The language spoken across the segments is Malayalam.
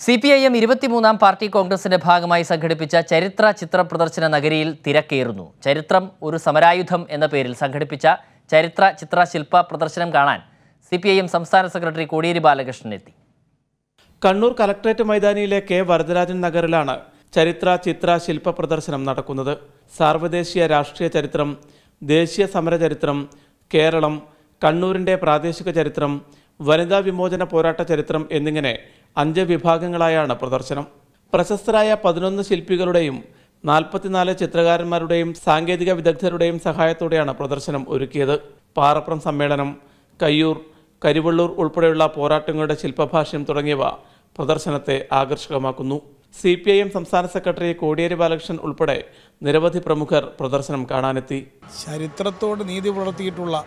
സി പി ഐ എം ഇരുപത്തിമൂന്നാം പാർട്ടി കോൺഗ്രസിന്റെ ഭാഗമായി സംഘടിപ്പിച്ച ചരിത്ര ചിത്ര പ്രദർശന നഗരിയിൽ തിരക്കേറുന്നു ചരിത്രം ഒരു സമരായുധം എന്ന പേരിൽ സംഘടിപ്പിച്ച ചരിത്ര ചിത്ര ശില്പ പ്രദർശനം കാണാൻ സി പി ഐ എം സംസ്ഥാന സെക്രട്ടറി കോടിയേരി ബാലകൃഷ്ണൻ എത്തി കണ്ണൂർ കലക്ട്രേറ്റ് മൈതാനിയിലെ കെ വരദരാജൻ നഗറിലാണ് ചരിത്ര ചിത്ര ശില്പ പ്രദർശനം നടക്കുന്നത് സാർവദേശീയ രാഷ്ട്രീയ ചരിത്രം ദേശീയ സമര ചരിത്രം കേരളം കണ്ണൂരിൻ്റെ പ്രാദേശിക ചരിത്രം വനിതാ വിമോചന പോരാട്ട ചരിത്രം എന്നിങ്ങനെ അഞ്ച് വിഭാഗങ്ങളായാണ് പ്രദർശനം പ്രശസ്തരായ പതിനൊന്ന് ശില്പികളുടെയും നാൽപ്പത്തിനാല് ചിത്രകാരന്മാരുടെയും സാങ്കേതിക വിദഗ്ധരുടെയും സഹായത്തോടെയാണ് പ്രദർശനം ഒരുക്കിയത് പാറപ്രം സമ്മേളനം കയ്യൂർ കരിവള്ളൂർ ഉൾപ്പെടെയുള്ള പോരാട്ടങ്ങളുടെ ശില്പഭാഷ്യം തുടങ്ങിയവ പ്രദർശനത്തെ ആകർഷകമാക്കുന്നു സി പി ഐ എം സംസ്ഥാന സെക്രട്ടറി കോടിയേരി ബാലകൃഷ്ണൻ ഉൾപ്പെടെ നിരവധി പ്രമുഖർ പ്രദർശനം കാണാനെത്തി ചരിത്രത്തോട് നീതി പുലർത്തിയിട്ടുള്ള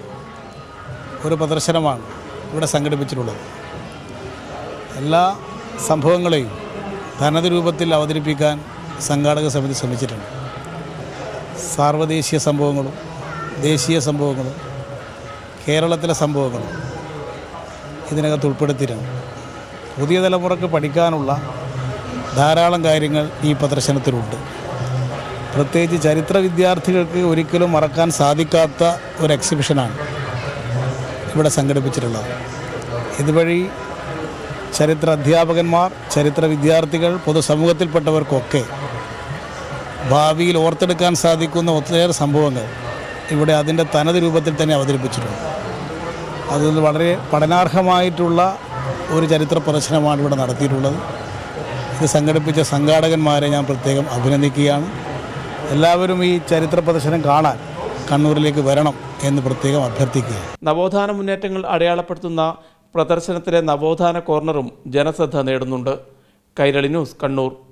ഒരു പ്രദർശനമാണ് ഇവിടെ സംഘടിപ്പിച്ചിട്ടുള്ളത് എല്ലാ സംഭവങ്ങളെയും തനത് രൂപത്തിൽ അവതരിപ്പിക്കാൻ സംഘാടക സമിതി ശ്രമിച്ചിട്ടുണ്ട് സാർവദേശീയ സംഭവങ്ങളും ദേശീയ സംഭവങ്ങളും കേരളത്തിലെ സംഭവങ്ങളും ഇതിനകത്ത് ഉൾപ്പെടുത്തിയിട്ടുണ്ട് പുതിയ തലമുറക്ക് പഠിക്കാനുള്ള ധാരാളം കാര്യങ്ങൾ ഈ പ്രദർശനത്തിലുണ്ട് പ്രത്യേകിച്ച് ചരിത്ര വിദ്യാർത്ഥികൾക്ക് ഒരിക്കലും മറക്കാൻ സാധിക്കാത്ത ഒരു എക്സിബിഷനാണ് ഇവിടെ സംഘടിപ്പിച്ചിട്ടുള്ളത് ഇതുവഴി ചരിത്ര അധ്യാപകന്മാർ ചരിത്ര വിദ്യാർത്ഥികൾ പൊതുസമൂഹത്തിൽപ്പെട്ടവർക്കൊക്കെ ഭാവിയിൽ ഓർത്തെടുക്കാൻ സാധിക്കുന്ന ഒത്തിരിയേറെ സംഭവങ്ങൾ ഇവിടെ അതിൻ്റെ തനത് രൂപത്തിൽ തന്നെ അവതരിപ്പിച്ചിട്ടുണ്ട് അതിൽ വളരെ പഠനാർഹമായിട്ടുള്ള ഒരു ചരിത്ര പ്രദർശനമാണ് ഇവിടെ നടത്തിയിട്ടുള്ളത് ഇത് സംഘടിപ്പിച്ച സംഘാടകന്മാരെ ഞാൻ പ്രത്യേകം അഭിനന്ദിക്കുകയാണ് എല്ലാവരും ഈ ചരിത്ര പ്രദർശനം കാണാൻ കണ്ണൂരിലേക്ക് വരണം എന്ന് പ്രത്യേകം അഭ്യർത്ഥിക്കുകയാണ് നവോത്ഥാന മുന്നേറ്റങ്ങൾ അടയാളപ്പെടുത്തുന്ന പ്രദർശനത്തിലെ നവോത്ഥാന കോർണറും ജനശ്രദ്ധ നേടുന്നുണ്ട് കൈരളി ന്യൂസ് കണ്ണൂർ